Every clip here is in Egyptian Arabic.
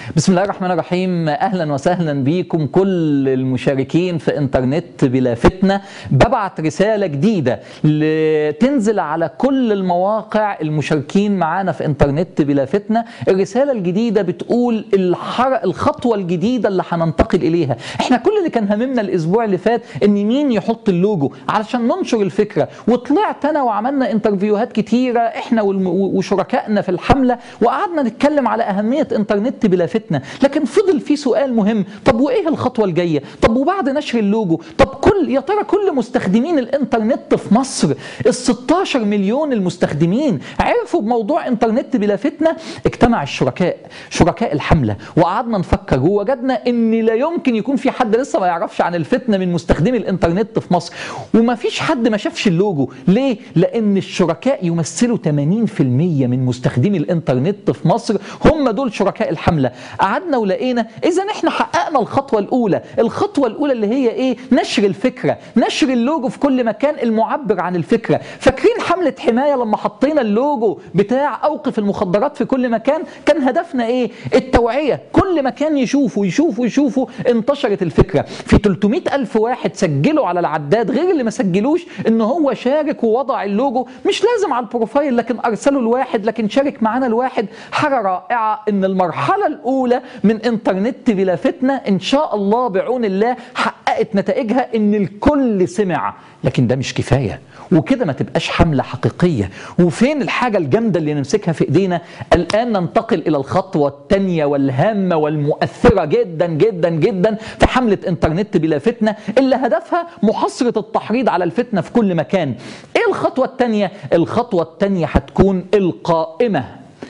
بسم الله الرحمن الرحيم اهلا وسهلا بيكم كل المشاركين في انترنت بلا فتنه ببعت رساله جديده تنزل على كل المواقع المشاركين معانا في انترنت بلا فتنه الرساله الجديده بتقول الحر... الخطوه الجديده اللي هننتقل اليها احنا كل اللي كان هممنا الاسبوع اللي فات ان مين يحط اللوجو علشان ننشر الفكره وطلعت انا وعملنا انترفيوهات كتيره احنا والم... وشركائنا في الحمله وقعدنا نتكلم على اهميه انترنت بلا فتنه لكن فضل في سؤال مهم طب وايه الخطوه الجايه طب وبعد نشر اللوجو طب كل يا ترى كل مستخدمين الانترنت في مصر ال 16 مليون المستخدمين عرفوا بموضوع انترنت بلا فتنه اجتمع الشركاء شركاء الحمله وقعدنا نفكر ووجدنا ان لا يمكن يكون في حد لسه ما يعرفش عن الفتنه من مستخدمي الانترنت في مصر وما فيش حد ما شافش اللوجو ليه لان الشركاء يمثلوا 80% من مستخدمي الانترنت في مصر هم دول شركاء الحمله قعدنا ولقينا اذا احنا حققنا الخطوه الاولى الخطوه الاولى اللي هي ايه نشر الفكره نشر اللوجو في كل مكان المعبر عن الفكره فاكرين حمله حمايه لما حطينا اللوجو بتاع اوقف المخدرات في كل مكان كان هدفنا ايه التوعيه كل مكان يشوفوا يشوفوا يشوفوا انتشرت الفكره في 300 الف واحد سجلوا على العداد غير اللي ما سجلوش ان هو شارك ووضع اللوجو مش لازم على البروفايل لكن ارسلوا الواحد لكن شارك معانا الواحد حاجه رائعه ان المرحله الاولى من انترنت بلا فتنه ان شاء الله بعون الله حققت نتائجها ان الكل سمع لكن ده مش كفايه وكده ما تبقاش حمله حقيقيه وفين الحاجه الجامده اللي نمسكها في ايدينا الان ننتقل الى الخطوه الثانيه والهامه والمؤثره جدا جدا جدا في حمله انترنت بلا فتنه اللي هدفها محاصره التحريض على الفتنه في كل مكان ايه الخطوه الثانيه الخطوه الثانيه هتكون القائمه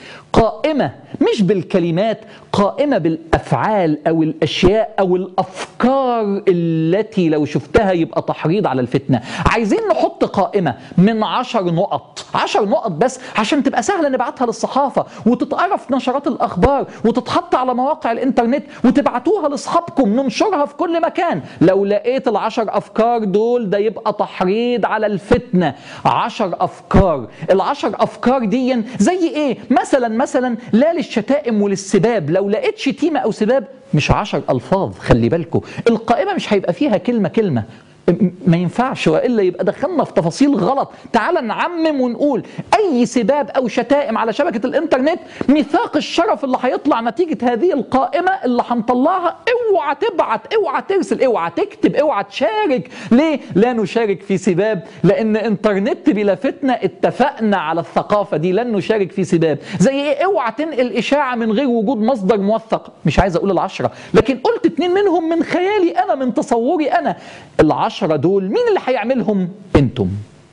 قائمه مش بالكلمات قائمه بالافعال او الاشياء او الافكار التي لو شفتها يبقى تحريض على الفتنه عايزين نحط قائمه من عشر نقط عشر نقط بس عشان تبقى سهله نبعتها للصحافه وتتقرا في نشرات الاخبار وتتحط على مواقع الانترنت وتبعتوها لاصحابكم ننشرها في كل مكان لو لقيت العشر افكار دول ده يبقى تحريض على الفتنه عشر افكار العشر افكار دي زي ايه مثلا مثلا لا للشتائم وللسباب لو لقيت شتيمة أو سباب مش عشر ألفاظ خلي بالكم القائمة مش هيبقى فيها كلمة كلمة ما ينفعش والا يبقى دخلنا في تفاصيل غلط تعال نعمم ونقول اي سباب او شتائم على شبكه الانترنت ميثاق الشرف اللي هيطلع نتيجه هذه القائمه اللي هنطلعها اوعى تبعت اوعى ترسل اوعى تكتب اوعى تشارك ليه لا نشارك في سباب لان انترنت بلا فتنه اتفقنا على الثقافه دي لن نشارك في سباب زي ايه اوعى تنقل اشاعه من غير وجود مصدر موثق مش عايز اقول العشره لكن قلت اتنين منهم من خيالي انا من تصوري انا العشره العشرة دول مين اللي هيعملهم انتم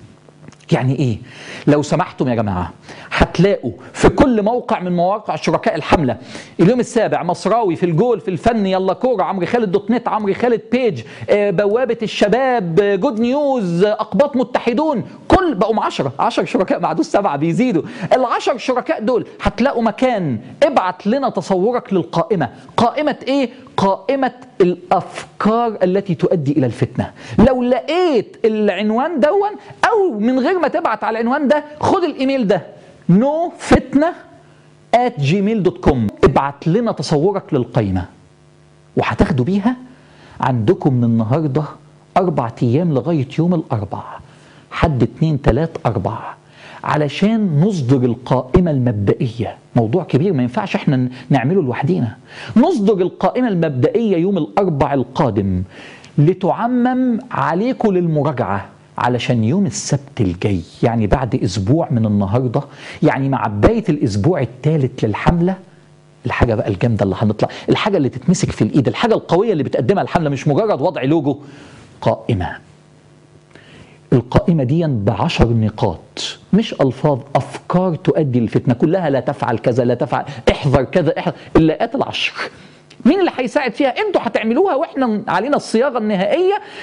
يعني ايه لو سمحتم يا جماعه هتلاقوا في كل موقع من مواقع شركاء الحمله اليوم السابع مصراوي في الجول في الفن يلا كوره عمرو خالد دوت نت عمرو خالد بيج بوابه الشباب جود نيوز اقباط متحدون كل بقوا 10 10 شركاء ما عادوش سبعه بيزيدوا العشر شركاء دول هتلاقوا مكان ابعت لنا تصورك للقائمه قائمه ايه قائمه الافكار التي تؤدي الى الفتنه لو لقيت العنوان دون او من غير ما تبعت على العنوان ده خد الايميل ده نو فتنه at gmail.com ابعت لنا تصورك للقائمه وهتاخدوا بيها عندكم من النهارده اربع ايام لغايه يوم الاربع حد اتنين تلات اربع علشان نصدر القائمة المبدئية موضوع كبير ما ينفعش احنا نعمله لوحدينا نصدر القائمة المبدئية يوم الأربع القادم لتعمم عليكم للمراجعة علشان يوم السبت الجاي يعني بعد أسبوع من النهاردة يعني مع بداية الأسبوع الثالث للحملة الحاجة بقى الجامدة اللي هنطلع الحاجة اللي تتمسك في الإيد الحاجة القوية اللي بتقدمها الحملة مش مجرد وضع لوجو قائمة القائمة دي بعشر نقاط مش ألفاظ أفكار تؤدي للفتنة كلها لا تفعل كذا لا تفعل احذر كذا احذر اللاءات العشر مين اللي هيساعد فيها انتوا هتعملوها واحنا علينا الصياغة النهائية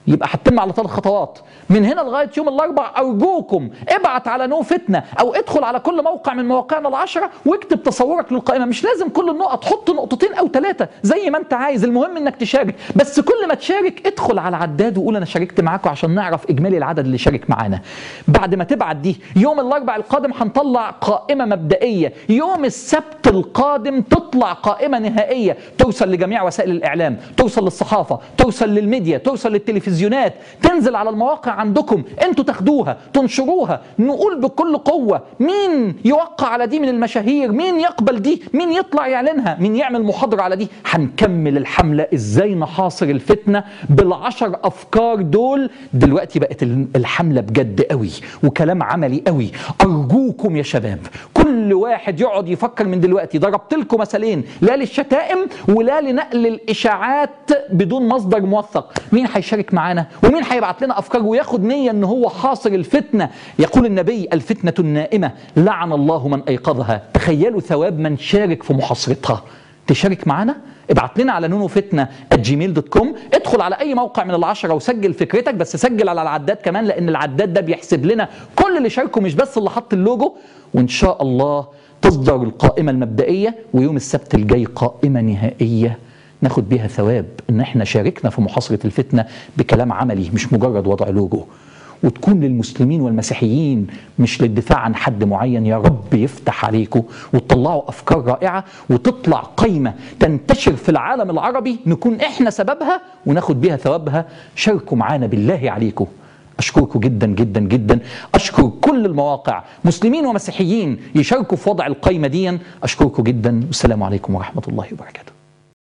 يبقى هتتم على ثلاث خطوات من هنا لغايه يوم الاربع ارجوكم ابعت على نو فتنه او ادخل على كل موقع من مواقعنا العشره واكتب تصورك للقائمه مش لازم كل النقط حط نقطتين او ثلاثه زي ما انت عايز المهم انك تشارك بس كل ما تشارك ادخل على العداد وقول انا شاركت معاكم عشان نعرف اجمالي العدد اللي شارك معانا بعد ما تبعت دي يوم الاربع القادم هنطلع قائمه مبدئيه يوم السبت القادم تطلع قائمه نهائيه توصل لجميع وسائل الاعلام توصل للصحافه توصل للميديا توصل للتلفزيونات تنزل على المواقع عندكم انتوا تاخدوها تنشروها نقول بكل قوه مين يوقع على دي من المشاهير مين يقبل دي مين يطلع يعلنها مين يعمل محاضره على دي هنكمل الحمله ازاي نحاصر الفتنه بالعشر افكار دول دلوقتي بقت الحمله بجد قوي وكلام عملي قوي ارجوكم يا شباب كل واحد يقعد يفكر من دلوقتي ضربت لكم مثلين لا للشتائم ولا لنقل الاشاعات بدون مصدر موثق مين هيشارك معانا ومين هيبعت لنا افكار وياخد نيه ان هو حاصر الفتنه يقول النبي الفتنه النائمه لعن الله من ايقظها تخيلوا ثواب من شارك في محاصرتها تشارك معانا ابعت لنا على نونو فتنة جيميل دوت كوم ادخل على اي موقع من العشرة وسجل فكرتك بس سجل على العداد كمان لان العداد ده بيحسب لنا كل اللي شاركوا مش بس اللي حط اللوجو وان شاء الله تصدر القائمة المبدئية ويوم السبت الجاي قائمة نهائية ناخد بيها ثواب ان احنا شاركنا في محاصرة الفتنة بكلام عملي مش مجرد وضع لوجو وتكون للمسلمين والمسيحيين مش للدفاع عن حد معين يا رب يفتح عليكم وتطلعوا افكار رائعه وتطلع قايمه تنتشر في العالم العربي نكون احنا سببها وناخد بيها ثوابها شاركوا معانا بالله عليكم أشكركم جدا جدا جدا أشكر كل المواقع مسلمين ومسيحيين يشاركوا في وضع القايمة دي أشكركم جدا والسلام عليكم ورحمة الله وبركاته